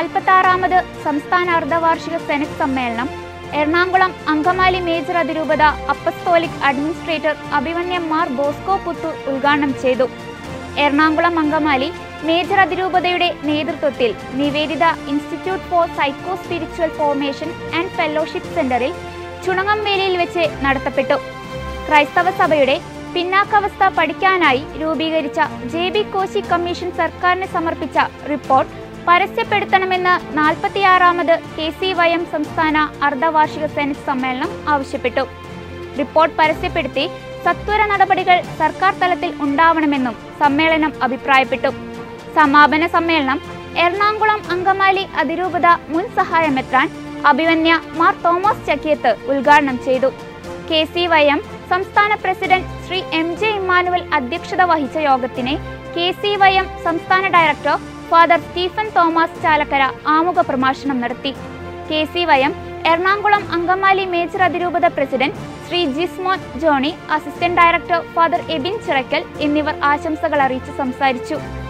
നാൽപ്പത്തി ആറാമത് സംസ്ഥാന അർദ്ധവാർഷിക സെനറ്റ് സമ്മേളനം എറണാകുളം അങ്കമാലി മേജർ അതിരൂപത അപ്പസ്തോലിക് അഡ്മിനിസ്ട്രേറ്റർ അഭിമന്യം മാർ ബോസ്കോ പുത്തൂർ ഉദ്ഘാടനം ചെയ്തു എറണാകുളം അങ്കമാലി മേജർ അതിരൂപതയുടെ നേതൃത്വത്തിൽ Niveditha institute for psycho spiritual formation and fellowship സെന്ററിൽ ചുണങ്ങംവേലിയിൽ വെച്ച് നടത്തപ്പെട്ടു ക്രൈസ്തവ സഭയുടെ പിന്നാക്കാവസ്ഥ പഠിക്കാനായി രൂപീകരിച്ച ജെ ബി കോശി കമ്മീഷൻ സർക്കാരിന് സമർപ്പിച്ച റിപ്പോർട്ട് പരസ്യപ്പെടുത്തണമെന്ന് നാൽപ്പത്തിയാറാമത് കെ സി വൈ എം സംസ്ഥാന അർദ്ധവാർഷിക സെനറ്റ് സമ്മേളനം ആവശ്യപ്പെട്ടു റിപ്പോർട്ട് പരസ്യപ്പെടുത്തി സത്വര നടപടികൾ സർക്കാർ തലത്തിൽ ഉണ്ടാവണമെന്നും സമ്മേളനം അഭിപ്രായപ്പെട്ടു സമാപന സമ്മേളനം എറണാകുളം അങ്കമാലി അതിരൂപത മുൻ സഹായമെത്രാൻ അഭിമന്യ മാർ തോമസ് ചക്കിയത്ത് ഉദ്ഘാടനം ചെയ്തു കെ സി വൈ എം സംസ്ഥാന president Shri M J Emmanuel അധ്യക്ഷത വഹിച്ച യോഗത്തിനെ കെ സി വൈ എം സംസ്ഥാന ഡയറക്ടർ ഫാദർ സ്റ്റീഫൻ തോമസ് ചാലക്കര ആമുഖ പ്രഭാഷണം നടത്തി K C Y M Ernakulam Angamaly major അതിരൂപത president Shri Jismon Johny assistant director father Abin Chirakkal എന്നിവർ ആശംസകൾ അറിയിച്ച് സംസാരിച്ചു